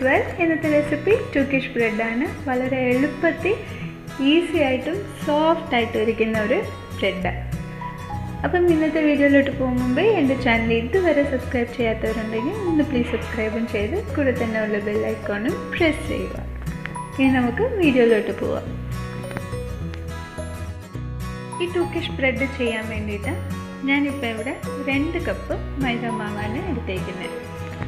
well ഇന്നത്തെ recipe ടൂക്കിഷ് ബ്രെഡാണ് വളരെ എളുപ്പത്തിൽ ഈസി ആയിട്ടും സോഫ്റ്റ് ആയിട്ടും ഇരിക്കുന്ന ഒരു ബ്രെഡ് അപ്പം ഇന്നത്തെ വീഡിയോയിലോട്ട് പോകും മുമ്പേ എൻ്റെ ചാനൽ ഇതുവരെ സബ്സ്ക്രൈബ് ചെയ്യാത്തവരുണ്ടെങ്കിൽ ഒന്ന് പ്ലീസ് സബ്സ്ക്രൈബും ചെയ്ത് കൂടെ തന്നെ ഉള്ള ബെൽ ഐക്കോണും പ്രസ് ചെയ്യുക ഇനി നമുക്ക് വീഡിയോയിലോട്ട് പോവാം ഈ ടൂക്കിഷ് ബ്രെഡ് ചെയ്യാൻ വേണ്ടിയിട്ട് ഞാനിപ്പോൾ ഇവിടെ രണ്ട് കപ്പ് മൈദ മാവാണ് എടുത്തേക്കുന്നത്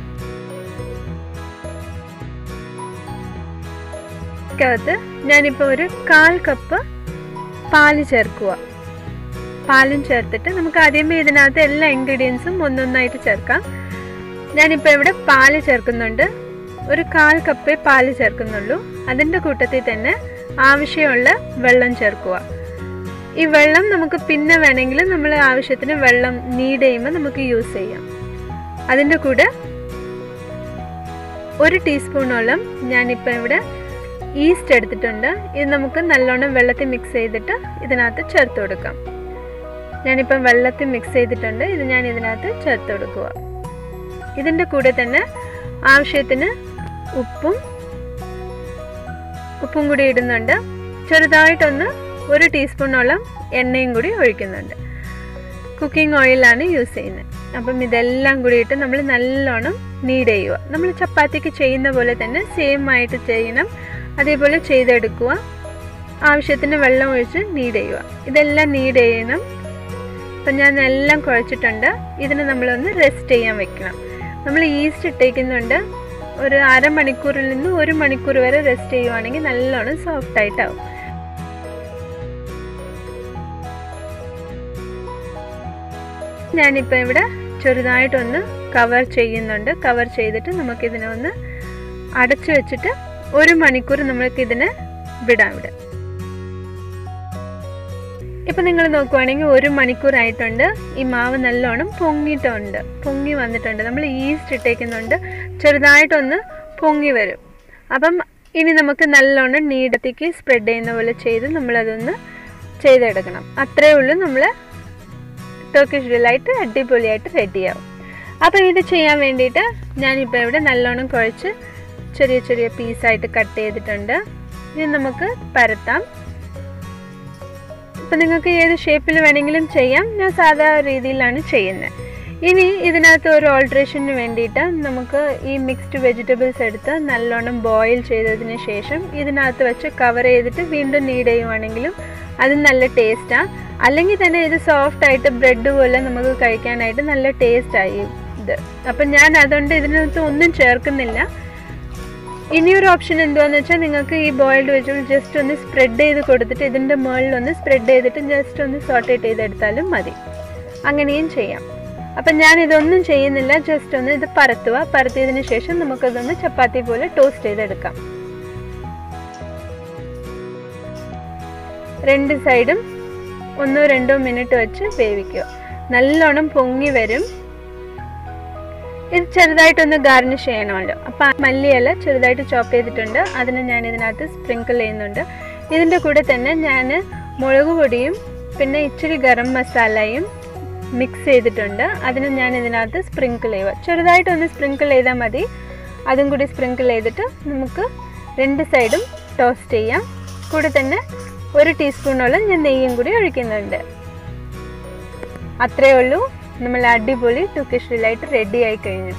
ക്കകത്ത് ഞാനിപ്പോൾ ഒരു കാൽ കപ്പ് പാല് ചേർക്കുക പാലും ചേർത്തിട്ട് നമുക്ക് ആദ്യമേ ഇതിനകത്ത് എല്ലാ ഇൻഗ്രീഡിയൻസും ഒന്നൊന്നായിട്ട് ചേർക്കാം ഞാനിപ്പോൾ ഇവിടെ പാല് ചേർക്കുന്നുണ്ട് ഒരു കാൽ കപ്പേ പാല് ചേർക്കുന്നുള്ളൂ അതിൻ്റെ കൂട്ടത്തിൽ തന്നെ ആവശ്യമുള്ള വെള്ളം ചേർക്കുക ഈ വെള്ളം നമുക്ക് പിന്നെ വേണമെങ്കിൽ നമ്മൾ ആവശ്യത്തിന് വെള്ളം നീഡ് ചെയ്യുമ്പോൾ നമുക്ക് യൂസ് ചെയ്യാം അതിൻ്റെ കൂടെ ഒരു ടീസ്പൂണോളം ഞാനിപ്പോൾ ഇവിടെ ഈസ്റ്റ് എടുത്തിട്ടുണ്ട് ഇത് നമുക്ക് നല്ലോണം വെള്ളത്തിൽ മിക്സ് ചെയ്തിട്ട് ഇതിനകത്ത് ചേർത്ത് കൊടുക്കാം ഞാനിപ്പം വെള്ളത്തിൽ മിക്സ് ചെയ്തിട്ടുണ്ട് ഇത് ഞാൻ ഇതിനകത്ത് ചേർത്ത് കൊടുക്കുക ഇതിൻ്റെ കൂടെ തന്നെ ആവശ്യത്തിന് ഉപ്പും ഉപ്പും കൂടി ഇടുന്നുണ്ട് ചെറുതായിട്ടൊന്ന് ഒരു ടീസ്പൂണോളം എണ്ണയും കൂടി ഒഴിക്കുന്നുണ്ട് കുക്കിംഗ് ഓയിലാണ് യൂസ് ചെയ്യുന്നത് അപ്പം ഇതെല്ലാം കൂടി ഇട്ട് നമ്മൾ നല്ലോണം നീഡ് ചെയ്യുക നമ്മൾ ചപ്പാത്തിക്ക് ചെയ്യുന്ന പോലെ തന്നെ സെയിം ആയിട്ട് ചെയ്യണം അതേപോലെ ചെയ്തെടുക്കുക ആവശ്യത്തിന് വെള്ളം ഒഴിച്ച് നീഡ് ചെയ്യുക ഇതെല്ലാം നീഡ് ചെയ്യണം അപ്പം ഞാൻ എല്ലാം കുഴച്ചിട്ടുണ്ട് ഇതിന് നമ്മളൊന്ന് റെസ്റ്റ് ചെയ്യാൻ വെക്കണം നമ്മൾ ഈസ്റ്റ് ഇട്ടേക്കുന്നുണ്ട് ഒരു അരമണിക്കൂറിൽ നിന്ന് ഒരു മണിക്കൂർ വരെ റെസ്റ്റ് ചെയ്യുവാണെങ്കിൽ നല്ലോണം സോഫ്റ്റ് ആയിട്ടാവും ഞാനിപ്പോൾ ഇവിടെ ചെറുതായിട്ടൊന്ന് കവർ ചെയ്യുന്നുണ്ട് കവർ ചെയ്തിട്ട് നമുക്കിതിനെ ഒന്ന് അടച്ചു വെച്ചിട്ട് ഒരു മണിക്കൂർ നമ്മൾക്ക് ഇതിനെ വിടാം ഇവിടെ ഇപ്പം നിങ്ങൾ നോക്കുവാണെങ്കിൽ ഒരു മണിക്കൂറായിട്ടുണ്ട് ഈ മാവ് നല്ലോണം പൊങ്ങിയിട്ടുണ്ട് പൊങ്ങി വന്നിട്ടുണ്ട് നമ്മൾ ഈസ്റ്റ് ഇട്ടേക്കുന്നുണ്ട് ചെറുതായിട്ടൊന്ന് പൊങ്ങി വരും അപ്പം ഇനി നമുക്ക് നല്ലോണം നീടത്തേക്ക് സ്പ്രെഡ് ചെയ്യുന്ന പോലെ ചെയ്ത് നമ്മളതൊന്ന് ചെയ്തെടുക്കണം അത്രയേ ഉള്ളൂ നമ്മൾ ടർക്കിഷ് ഡിലായിട്ട് അടിപൊളിയായിട്ട് റെഡിയാവും അപ്പം ഇത് ചെയ്യാൻ വേണ്ടിയിട്ട് ഞാനിപ്പോൾ ഇവിടെ നല്ലോണം കുഴച്ച് ചെറിയ ചെറിയ പീസായിട്ട് കട്ട് ചെയ്തിട്ടുണ്ട് ഇത് നമുക്ക് പരത്താം ഇപ്പം നിങ്ങൾക്ക് ഏത് ഷേപ്പിൽ വേണമെങ്കിലും ചെയ്യാം ഞാൻ സാധാ രീതിയിലാണ് ചെയ്യുന്നത് ഇനി ഇതിനകത്ത് ഒരു ഓൾട്രേഷന് വേണ്ടിയിട്ട് നമുക്ക് ഈ മിക്സ്ഡ് വെജിറ്റബിൾസ് എടുത്ത് നല്ലോണം ബോയിൽ ചെയ്തതിന് ശേഷം ഇതിനകത്ത് വെച്ച് കവർ ചെയ്തിട്ട് വീണ്ടും നീഡ് ചെയ്യുവാണെങ്കിലും അത് നല്ല ടേസ്റ്റാണ് അല്ലെങ്കിൽ തന്നെ ഇത് സോഫ്റ്റ് ആയിട്ട് ബ്രെഡ് പോലെ നമുക്ക് കഴിക്കാനായിട്ട് നല്ല ടേസ്റ്റായി ഇത് അപ്പം ഞാൻ അതുകൊണ്ട് ഇതിനകത്ത് ഒന്നും ചേർക്കുന്നില്ല ഇനിയൊരു ഓപ്ഷൻ എന്തുവാന്ന് വെച്ചാൽ നിങ്ങൾക്ക് ഈ ബോയിൽഡ് വെജിറ്റബിൾ ജസ്റ്റ് ഒന്ന് സ്പ്രെഡ് ചെയ്ത് കൊടുത്തിട്ട് ഇതിൻ്റെ മുകളിൽ ഒന്ന് സ്പ്രെഡ് ചെയ്തിട്ട് ജസ്റ്റ് ഒന്ന് സോട്ടേറ്റ് ചെയ്തെടുത്താലും മതി അങ്ങനെയും ചെയ്യാം അപ്പം ഞാൻ ഇതൊന്നും ചെയ്യുന്നില്ല ജസ്റ്റ് ഒന്ന് ഇത് പരത്തുക പരത്തിയതിന് ശേഷം നമുക്കതൊന്ന് ചപ്പാത്തി പോലെ ടോസ്റ്റ് ചെയ്തെടുക്കാം രണ്ട് സൈഡും ഒന്നോ രണ്ടോ മിനിറ്റ് വെച്ച് വേവിക്കുക നല്ലോണം പൊങ്ങി വരും ഇത് ചെറുതായിട്ടൊന്ന് ഗാർണിഷ് ചെയ്യണമല്ലോ അപ്പം മല്ലിയില ചെറുതായിട്ട് ചോപ്പ് ചെയ്തിട്ടുണ്ട് അതിന് ഞാൻ ഇതിനകത്ത് സ്പ്രിങ്കിൾ ചെയ്യുന്നുണ്ട് ഇതിൻ്റെ കൂടെ തന്നെ ഞാൻ മുളക് പൊടിയും പിന്നെ ഇച്ചിരി ഗരം മസാലയും മിക്സ് ചെയ്തിട്ടുണ്ട് അതിന് ഞാൻ ഇതിനകത്ത് സ്പ്രിങ്കിൾ ചെയ്യുക ചെറുതായിട്ടൊന്ന് സ്പ്രിങ്കിൾ ചെയ്താൽ മതി അതും കൂടി സ്പ്രിങ്കിൾ ചെയ്തിട്ട് നമുക്ക് രണ്ട് സൈഡും ടോസ്റ്റ് ചെയ്യാം കൂടെ തന്നെ ഒരു ടീസ്പൂണോളം ഞാൻ നെയ്യും കൂടി ഒഴിക്കുന്നുണ്ട് അത്രയേ ഉള്ളൂ നമ്മൾ അടിപൊളി ടൂക്കിഷ് ഡിലൈറ്റ് റെഡി ആയി കഴിഞ്ഞു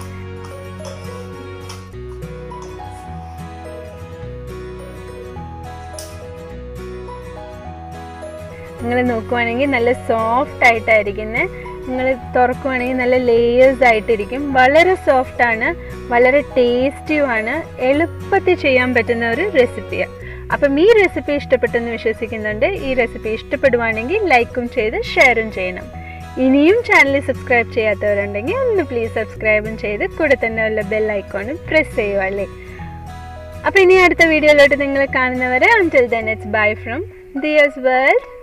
നിങ്ങൾ നോക്കുവാണെങ്കിൽ നല്ല സോഫ്റ്റ് ആയിട്ടായിരിക്കുന്നത് നിങ്ങൾ തുറക്കുവാണെങ്കിൽ നല്ല ലേയേഴ്സ് ആയിട്ടിരിക്കും വളരെ സോഫ്റ്റ് ആണ് വളരെ ടേസ്റ്റിയുമാണ് എളുപ്പത്തിൽ ചെയ്യാൻ പറ്റുന്ന ഒരു റെസിപ്പിയാണ് അപ്പം ഈ റെസിപ്പി ഇഷ്ടപ്പെട്ടെന്ന് വിശ്വസിക്കുന്നുണ്ട് ഈ റെസിപ്പി ഇഷ്ടപ്പെടുവാണെങ്കിൽ ലൈക്കും ചെയ്ത് ഷെയറും ചെയ്യണം ഇനിയും ചാനൽ സബ്സ്ക്രൈബ് ചെയ്യാത്തവരുണ്ടെങ്കിൽ ഒന്ന് പ്ലീസ് സബ്സ്ക്രൈബും ചെയ്ത് കൂടെ തന്നെ ഉള്ള ബെൽ ഐക്കോണും പ്രസ് ചെയ്യുക അല്ലേ അപ്പോൾ ഇനി അടുത്ത വീഡിയോയിലോട്ട് നിങ്ങൾ കാണുന്നവരെ until then it's bye from Diya's world